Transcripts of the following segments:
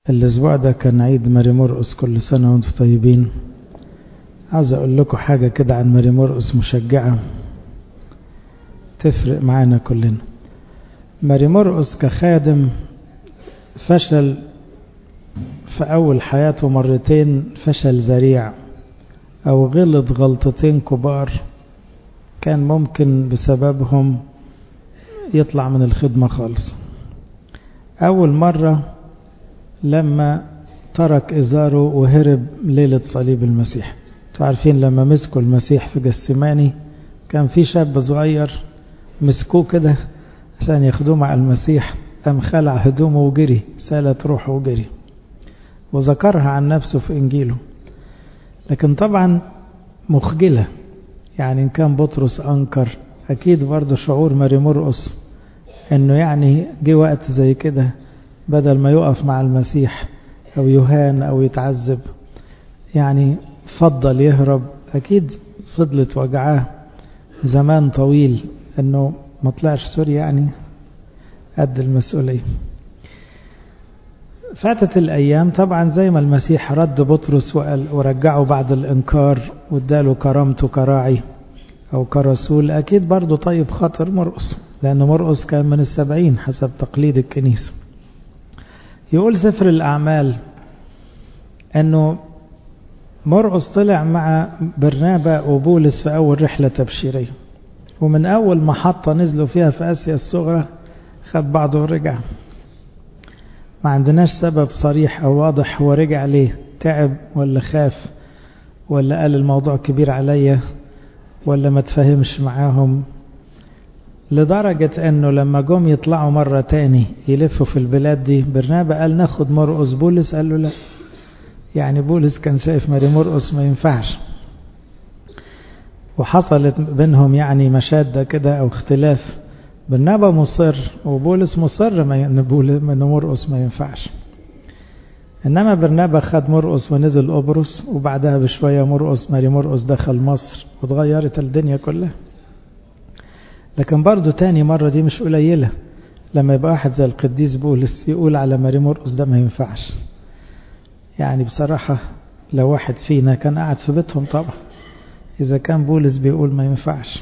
الأسبوع ده كان عيد ماري مرقس كل سنة وانتم طيبين عاوز أقول لكم حاجة كده عن ماري مرقس مشجعة تفرق معانا كلنا ماري مرقس كخادم فشل في أول حياته مرتين فشل ذريع أو غلط غلطتين كبار كان ممكن بسببهم يطلع من الخدمة خالص أول مرة لما ترك إزاره وهرب ليلة صليب المسيح عارفين لما مسكوا المسيح في جسماني كان في شاب صغير مسكوه كده عشان ياخدوه مع المسيح قام خلع هدومه وجري سالت روحه وجري وذكرها عن نفسه في إنجيله لكن طبعا مخجلة يعني إن كان بطرس أنكر أكيد برضه شعور ماري مرقس إنه يعني جه وقت زي كده بدل ما يقف مع المسيح أو يهان أو يتعذب يعني فضل يهرب أكيد فضلت وجعاه زمان طويل إنه ما طلعش سوري يعني قد المسؤولية فاتت الأيام طبعا زي ما المسيح رد بطرس وقال ورجعه بعد الإنكار واداله كرامته كراعي أو كرسول أكيد برضه طيب خاطر مرقص لأن مرقص كان من السبعين حسب تقليد الكنيسة يقول سفر الأعمال أنه مرقص طلع مع برنابا وبولس في أول رحلة تبشيرية ومن أول محطة نزلوا فيها في آسيا الصغرى خد بعضه ورجع ما عندناش سبب صريح أو واضح هو رجع ليه تعب ولا خاف ولا قال الموضوع كبير عليا ولا ما تفهمش معاهم لدرجة انه لما جم يطلعوا مرة تاني يلفوا في البلاد دي برنابا قال ناخد مرقص بولس قال له لا يعني بولس كان شايف ماري مرقص ما ينفعش وحصلت بينهم يعني مشادة كده او اختلاف برنابا مصر وبولس مصر ما ان مرقص ما ينفعش انما برنابا خد مرقص ونزل قبرص وبعدها بشوية مرقص ماري مرقص دخل مصر واتغيرت الدنيا كلها لكن برضه تاني مرة دي مش قليلة لما يبقى واحد زي القديس بولس يقول على ماري مرقص ده ما ينفعش يعني بصراحة لو واحد فينا كان قاعد في بيتهم طبعا إذا كان بولس بيقول ما ينفعش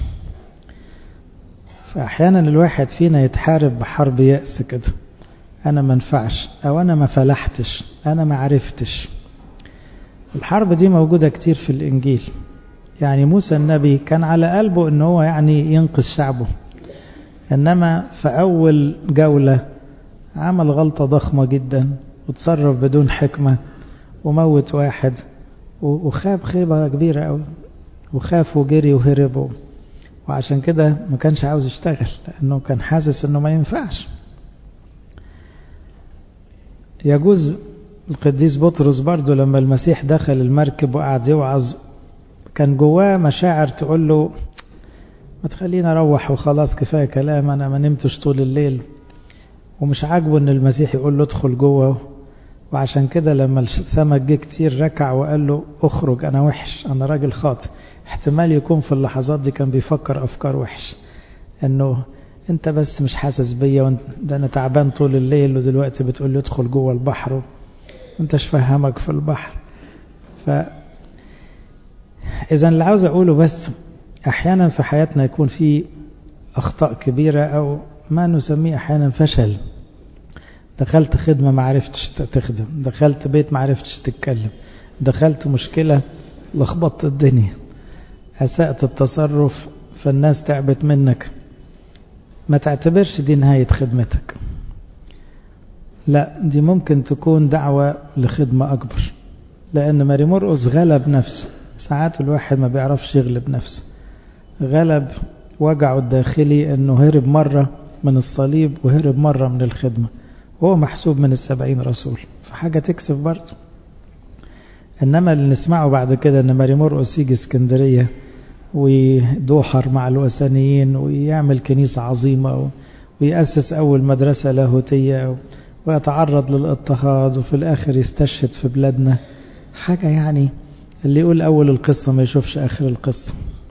فأحيانا الواحد فينا يتحارب بحرب يأس كده أنا ما ينفعش أو أنا ما فلحتش أنا ما عرفتش الحرب دي موجودة كتير في الإنجيل يعني موسى النبي كان على قلبه ان هو يعني ينقذ شعبه انما في اول جولة عمل غلطة ضخمة جدا وتصرف بدون حكمة وموت واحد وخاب خيبة كبيرة قوي وخاف وجري وهرب وعشان كده ما كانش عاوز يشتغل لانه كان حاسس انه ما ينفعش يجوز القديس بطرس برضه لما المسيح دخل المركب وقعد يوعظ كان جواه مشاعر تقول له ما تخلينا اروح وخلاص كفايه كلام انا ما نمتش طول الليل ومش عاجبه ان المسيح يقول له ادخل جوه وعشان كده لما السمك جه كتير ركع وقال له اخرج انا وحش انا راجل خاطئ احتمال يكون في اللحظات دي كان بيفكر افكار وحش انه انت بس مش حاسس بيا ده انا تعبان طول الليل ودلوقتي بتقول لي ادخل جوه البحر وانتش فهمك في البحر ف إذا اللي عاوز أقوله بس أحيانا في حياتنا يكون في أخطاء كبيرة أو ما نسميه أحيانا فشل دخلت خدمة ما عرفتش تخدم دخلت بيت ما عرفتش تتكلم دخلت مشكلة لخبطت الدنيا أسأت التصرف فالناس تعبت منك ما تعتبرش دي نهاية خدمتك لا دي ممكن تكون دعوة لخدمة أكبر لأن ماري مرقس غلب نفسه ساعات الواحد ما بيعرفش يغلب نفسه غلب وجعه الداخلي انه هرب مرة من الصليب وهرب مرة من الخدمة وهو محسوب من السبعين رسول فحاجة تكسب برضه انما اللي نسمعه بعد كده ان ماري مرقس يجي اسكندرية ويدوحر مع الوثنيين ويعمل كنيسة عظيمة ويأسس أول مدرسة لاهوتية ويتعرض للاضطهاد وفي الآخر يستشهد في بلادنا حاجة يعني اللي يقول أول القصة ما يشوفش آخر القصة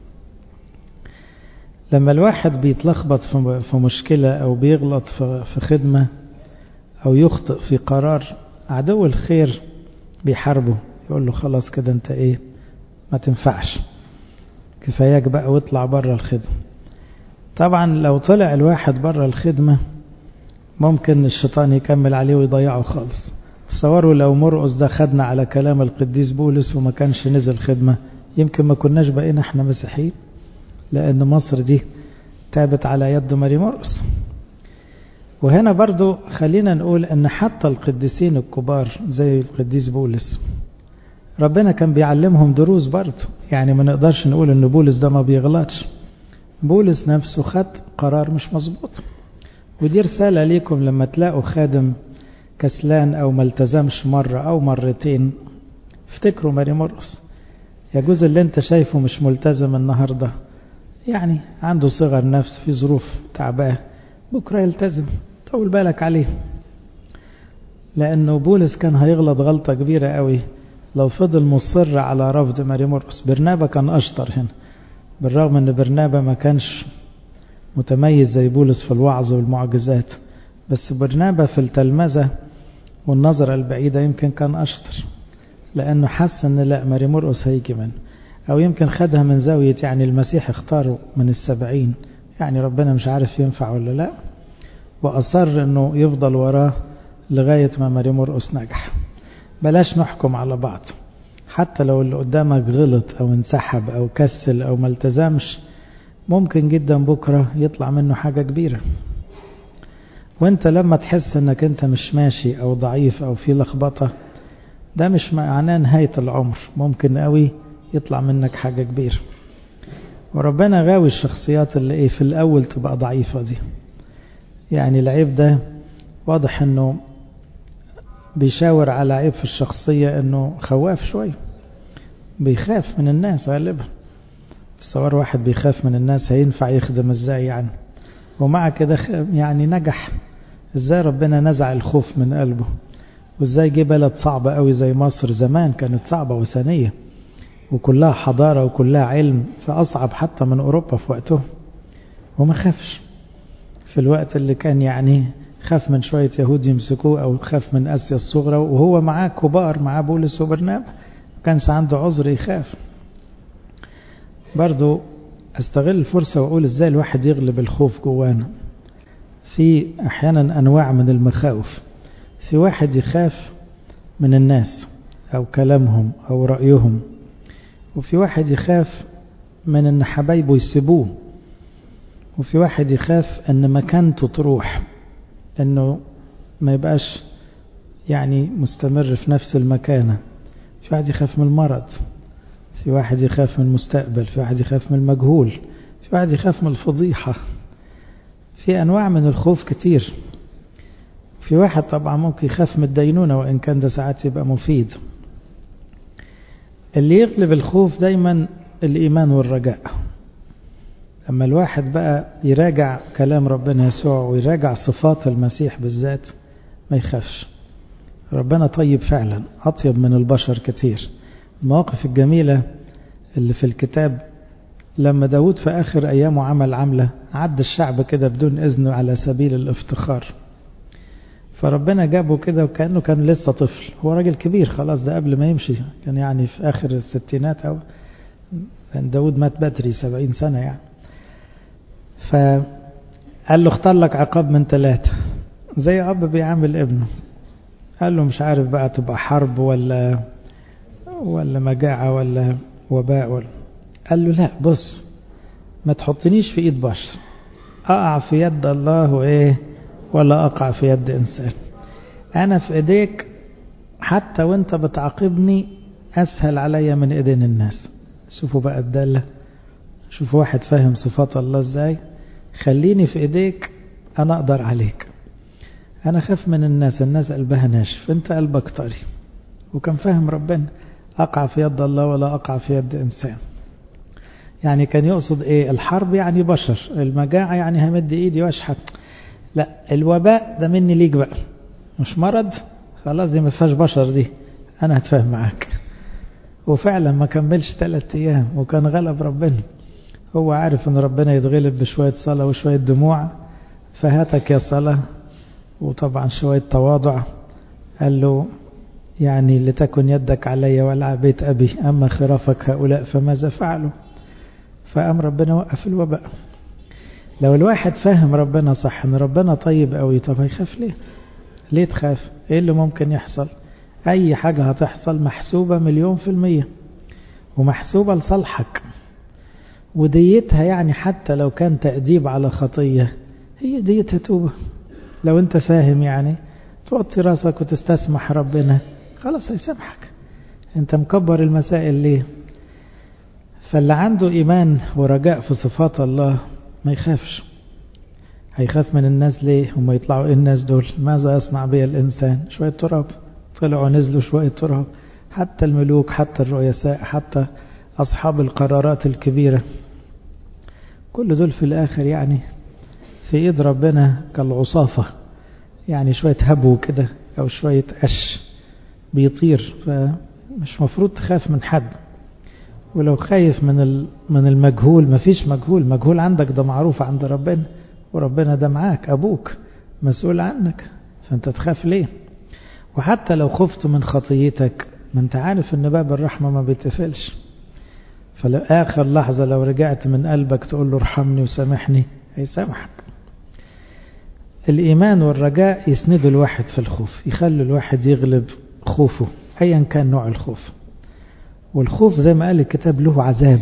لما الواحد بيتلخبط في مشكلة أو بيغلط في خدمة أو يخطئ في قرار عدو الخير بيحاربه يقول له خلاص كده انت ايه ما تنفعش كفاياك بقى واطلع بره الخدمة طبعا لو طلع الواحد بره الخدمة ممكن الشيطان يكمل عليه ويضيعه خالص تصوروا لو مرقس ده خدنا على كلام القديس بولس وما كانش نزل خدمة يمكن ما كناش بقينا احنا مسيحيين لأن مصر دي تابت على يد ماري مرقس وهنا برضو خلينا نقول ان حتى القديسين الكبار زي القديس بولس ربنا كان بيعلمهم دروس برضو يعني ما نقدرش نقول ان بولس ده ما بيغلطش بولس نفسه خد قرار مش مظبوط ودي رسالة ليكم لما تلاقوا خادم كسلان او ما التزمش مرة او مرتين افتكروا ماري مرقس يجوز اللي انت شايفه مش ملتزم النهاردة يعني عنده صغر نفس في ظروف تعباه بكرة يلتزم طول بالك عليه لأنه بولس كان هيغلط غلطة كبيرة قوي لو فضل مصر على رفض ماري مرقس برنابا كان أشطر هنا بالرغم أن برنابا ما كانش متميز زي بولس في الوعظ والمعجزات بس برنابا في التلمذة والنظرة البعيدة يمكن كان أشطر لأنه حس أن لا ماري مرقس هيجي منه أو يمكن خدها من زاوية يعني المسيح اختاره من السبعين يعني ربنا مش عارف ينفع ولا لا وأصر أنه يفضل وراه لغاية ما ماري مرقس نجح بلاش نحكم على بعض حتى لو اللي قدامك غلط أو انسحب أو كسل أو ما التزمش ممكن جدا بكرة يطلع منه حاجة كبيرة وانت لما تحس انك انت مش ماشي او ضعيف او في لخبطة ده مش معناه نهاية العمر ممكن قوي يطلع منك حاجة كبيرة وربنا غاوي الشخصيات اللي ايه في الاول تبقى ضعيفة دي يعني العيب ده واضح انه بيشاور على عيب في الشخصية انه خواف شوية بيخاف من الناس غالبا تصور واحد بيخاف من الناس هينفع يخدم ازاي يعني ومع كده يعني نجح ازاي ربنا نزع الخوف من قلبه وازاي جه بلد صعبة قوي زي مصر زمان كانت صعبة وثنية وكلها حضارة وكلها علم فأصعب حتى من أوروبا في وقته وما خافش في الوقت اللي كان يعني خاف من شوية يهود يمسكوه أو خاف من آسيا الصغرى وهو معاه كبار معاه بولس وبرنابا كانش عنده عذر يخاف برضو استغل الفرصة وأقول إزاي الواحد يغلب الخوف جوانا في أحيانا أنواع من المخاوف في واحد يخاف من الناس أو كلامهم أو رأيهم وفي واحد يخاف من ان حبايبه يسيبوه وفي واحد يخاف ان مكانته تروح انه ما يبقاش يعني مستمر في نفس المكانة في واحد يخاف من المرض في واحد يخاف من المستقبل في واحد يخاف من المجهول في واحد يخاف من الفضيحة في أنواع من الخوف كتير في واحد طبعا ممكن يخاف من الدينونة وإن كان ده ساعات يبقى مفيد اللي يغلب الخوف دايما الإيمان والرجاء لما الواحد بقى يراجع كلام ربنا يسوع ويراجع صفات المسيح بالذات ما يخافش ربنا طيب فعلا أطيب من البشر كتير المواقف الجميلة اللي في الكتاب لما داود في آخر أيامه عمل عملة عد الشعب كده بدون إذنه على سبيل الافتخار فربنا جابه كده وكأنه كان لسه طفل هو راجل كبير خلاص ده قبل ما يمشي كان يعني في آخر الستينات أو داود مات بدري سبعين سنة يعني فقال له اختار لك عقاب من ثلاثة زي أب بيعامل ابنه قال له مش عارف بقى تبقى حرب ولا ولا مجاعة ولا وباء ولا قال له لا بص ما تحطنيش في ايد بشر اقع في يد الله وايه ولا اقع في يد انسان انا في ايديك حتى وانت بتعاقبني اسهل عليا من ايدين الناس شوفوا بقى الدالة شوفوا واحد فاهم صفات الله ازاي خليني في ايديك انا اقدر عليك انا خاف من الناس الناس قلبها ناشف انت قلبك طري وكان فاهم ربنا اقع في يد الله ولا اقع في يد انسان يعني كان يقصد ايه الحرب يعني بشر المجاعة يعني همد ايدي واشحت لا الوباء ده مني ليك بقى مش مرض خلاص دي ما فيهاش بشر دي انا هتفاهم معاك وفعلا ما كملش ثلاث ايام وكان غلب ربنا هو عارف ان ربنا يتغلب بشوية صلاة وشوية دموع فهاتك يا صلاة وطبعا شوية تواضع قال له يعني لتكن يدك علي ولا بيت أبي أما خرافك هؤلاء فماذا فعلوا فأم ربنا وقف الوباء لو الواحد فاهم ربنا صح ان ربنا طيب قوي طب هيخاف ليه ليه تخاف ايه اللي ممكن يحصل اي حاجة هتحصل محسوبة مليون في المية ومحسوبة لصالحك وديتها يعني حتى لو كان تأديب على خطية هي ديتها توبة لو انت فاهم يعني توطي راسك وتستسمح ربنا خلاص هيسامحك انت مكبر المسائل ليه فاللي عنده إيمان ورجاء في صفات الله ما يخافش هيخاف من الناس ليه هم يطلعوا ايه الناس دول ماذا يصنع بي الإنسان شوية تراب طلعوا نزلوا شوية تراب حتى الملوك حتى الرؤساء حتى أصحاب القرارات الكبيرة كل دول في الآخر يعني في إيد ربنا كالعصافة يعني شوية هبو كده أو شوية قش بيطير فمش مفروض تخاف من حد ولو خايف من من المجهول مفيش مجهول مجهول عندك ده معروف عند ربنا وربنا ده معاك أبوك مسؤول عنك فأنت تخاف ليه وحتى لو خفت من خطيتك ما انت عارف ان باب الرحمة ما بيتقفلش فآخر لحظة لو رجعت من قلبك تقول له ارحمني وسامحني هيسامحك الإيمان والرجاء يسندوا الواحد في الخوف يخلوا الواحد يغلب خوفه أيا كان نوع الخوف والخوف زي ما قال الكتاب له عذاب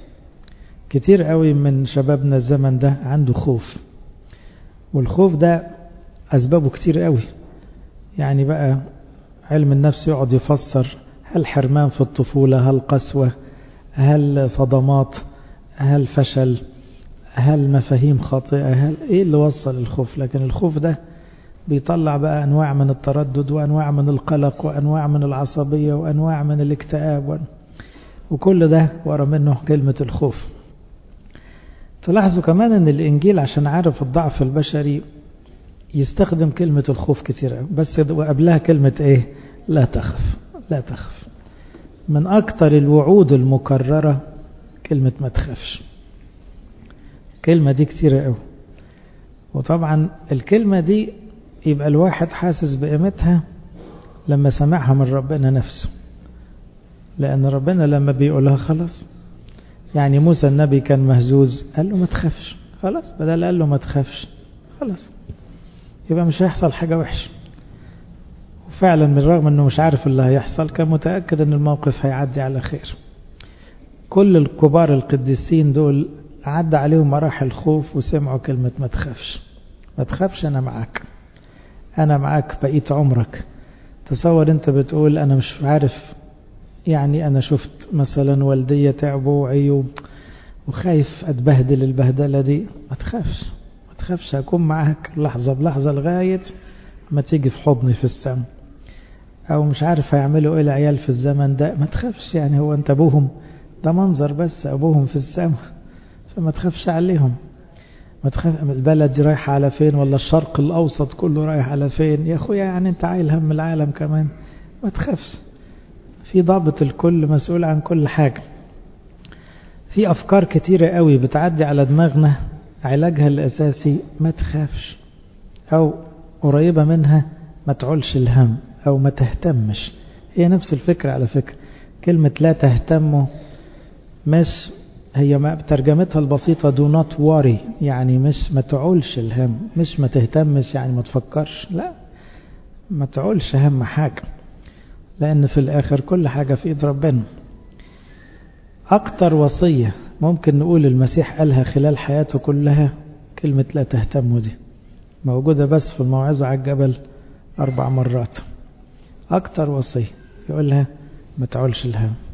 كتير قوي من شبابنا الزمن ده عنده خوف والخوف ده أسبابه كتير قوي يعني بقى علم النفس يقعد يفسر هل حرمان في الطفولة هل قسوة هل صدمات هل فشل هل مفاهيم خاطئة هل ايه اللي وصل الخوف لكن الخوف ده بيطلع بقى انواع من التردد وانواع من القلق وانواع من العصبية وانواع من الاكتئاب و... وكل ده ورا منه كلمة الخوف تلاحظوا كمان ان الانجيل عشان عارف الضعف البشري يستخدم كلمة الخوف كتير بس وقبلها كلمة ايه لا تخف لا تخف من اكتر الوعود المكررة كلمة ما تخافش الكلمة دي كتيرة قوي وطبعا الكلمة دي يبقى الواحد حاسس بقيمتها لما سمعها من ربنا نفسه لأن ربنا لما بيقولها خلاص يعني موسى النبي كان مهزوز قال له ما تخافش خلاص بدل قال له ما تخافش خلاص يبقى مش هيحصل حاجة وحشة وفعلا من رغم انه مش عارف اللي هيحصل كان متأكد ان الموقف هيعدي على خير كل الكبار القديسين دول عدى عليهم مراحل خوف وسمعوا كلمة ما تخافش ما تخافش أنا معاك أنا معاك بقيت عمرك تصور أنت بتقول أنا مش عارف يعني أنا شفت مثلا والدية تعبوا وعيوا وخايف أتبهدل البهدلة دي ما تخافش ما تخافش هكون معاك لحظة بلحظة لغاية ما تيجي في حضني في السماء أو مش عارف هيعملوا إيه العيال في الزمن ده ما تخافش يعني هو أنت أبوهم ده منظر بس أبوهم في السماء فما تخافش عليهم ما تخاف البلد دي رايحة على فين ولا الشرق الأوسط كله رايح على فين يا أخويا يعني أنت عايل هم العالم كمان ما تخافش في ضابط الكل مسؤول عن كل حاجة في أفكار كتيرة قوي بتعدي على دماغنا علاجها الأساسي ما تخافش أو قريبة منها ما تعولش الهم أو ما تهتمش هي نفس الفكرة على فكرة كلمة لا تهتموا مش هي ما ترجمتها البسيطة do not worry يعني مش ما تعولش الهم مش ما تهتمش يعني ما تفكرش لا ما تعولش هم حاجة لأن في الآخر كل حاجة في إيد ربنا أكتر وصية ممكن نقول المسيح قالها خلال حياته كلها كلمة لا تهتموا دي موجودة بس في الموعظة على الجبل أربع مرات أكتر وصية يقولها ما تعولش الهم